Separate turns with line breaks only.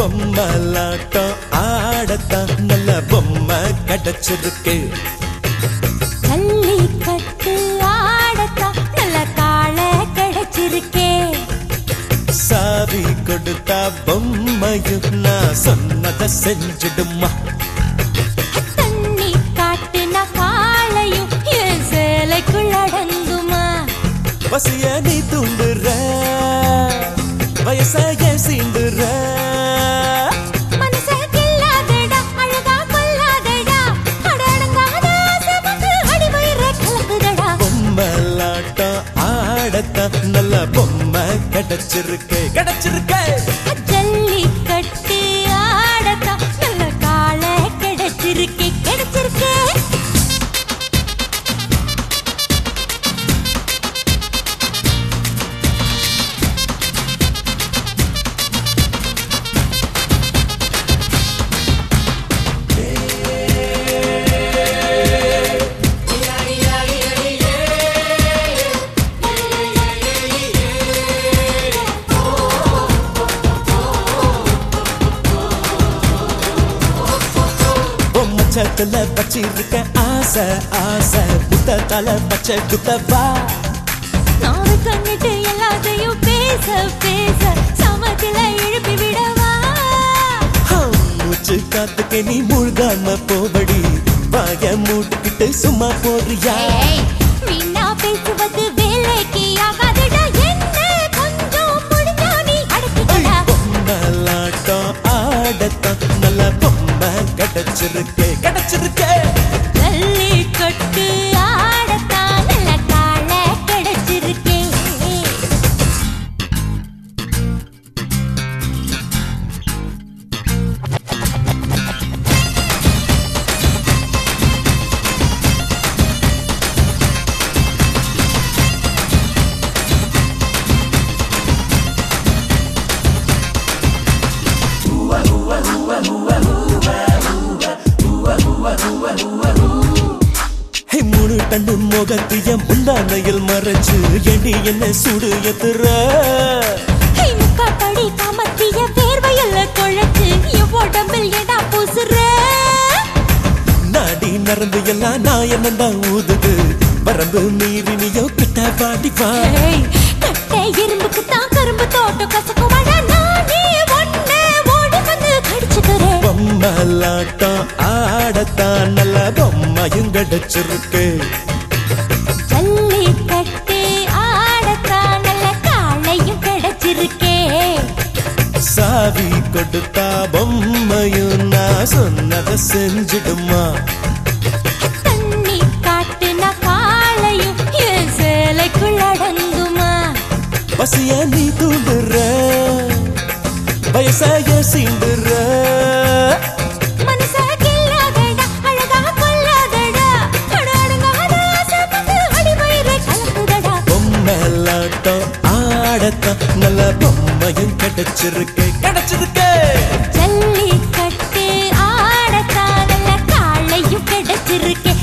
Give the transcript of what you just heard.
பொம்மலாட்டம் ஆடத்தான் நல்ல பொம்மை கிடைச்சிருக்கு
ஜல்லிக்கட்டு ஆடத்தான் நல்ல காளை கிடைச்சிருக்கே
சாவி கொடுத்தா பொம்மையும் நான் சொன்னதை செஞ்சிடுமா
தண்ணி காட்டுன காளையும் என் சேலைக்குள் அடங்குமா
பசிய நீ தூண்டுற வயசாய சீண்டுற
மனசே கில்லாதடா, அழகா கொல்லாதடா. அட அடங்காத ஆசை வந்து அடிவயிறை கலக்குதடா.
பொம்மலாட்டம் ஆடத்தான் நல்ல பொம்மை கிடைச்சிருக்கு கிடைச்சிருக்கு
ஜல்லிக்கட்டு ஆடத்தான் நல்ல காளை கிடைச்சிருக்கே, கிடைச்சிருக்கே.
பொம்மச்சத்துல வச்சிருக்க ஆசை ஆசை புத்தத்தால பச்சை குத்தவா
நாவு கண்ணிட்டு எல்லாத்தையும் பேச பேச சமத்துல எழுப்பி விடவா
ஹம், மூச்சு காத்துக்கு நீ மூழ்காம போபடி வாய மூட்டுக்கிட்டு சும்மா போறியா
ஏய், வீணா பேசுவது வேலைக்கு ஆகாதுடா. என்ன கொஞ்சம் முடிஞ்சா நீ அடக்கிக்கடா.
பொம்மலாட்டம் ஆடத்தான் நல்ல பொம்மை கிடைச்சிருக்கு கிடைச்சிருக்கு
ஜல்லிக்கட்டு ஆடத்தான் நல்ல காளை கிடைச்சிருக்கே.
ஹே, மூணு டன்னு முகத்திய முந்தானையில் மறைச்சு எடி என்ன சுடு எத்துற
ஹே, முக்காப்படி காமத்திய வேர்வையில குழைச்சு என் உடம்பில் ஏடா பூசுற?
நாடி நரம்பு எல்லாம் நான் என்னதான் ஊதுது வரம்பு மீறி நீயோ கிட்ட பாடி வா
ஏய், கட்டை எறும்புக்குத்தான் கரும்பு தோட்டம் கசக்குமாடா. நானே உன்னை ஓடி வந்து கடிச்சுக்கிறேன்.
பொம்மலாட்டம் ஆடத்தான் நல்ல பொம்மையும் கிடைச்சிருக்கு
ஜல்லிக்கட்டு ஆடத்தான் நல்ல காளையும் கிடைச்சிருக்கே.
சாவி கொடுத்தா பொம்மையும் நான் சொன்னதை செஞ்சிடுமா
தண்ணி காட்டுன காளையும் என் சேலைக்குள் அடங்குமா?
பசிய நீ தூண்டுற வயசாய சீண்டுற
மனசே கில்லாதடா, அழகா கொல்லாதடா. அட அடங்காத ஆசை வந்து அடிவயிறை கலக்குதடா.
பொம்மலாட்டம் ஆடத்தான் நல்ல பொம்மையும் கிடைச்சிருக்கு கிடைச்சிருக்கு
ஜல்லிக்கட்டு ஆடத்தான் நல்ல காளையும் கிடைச்சிருக்கே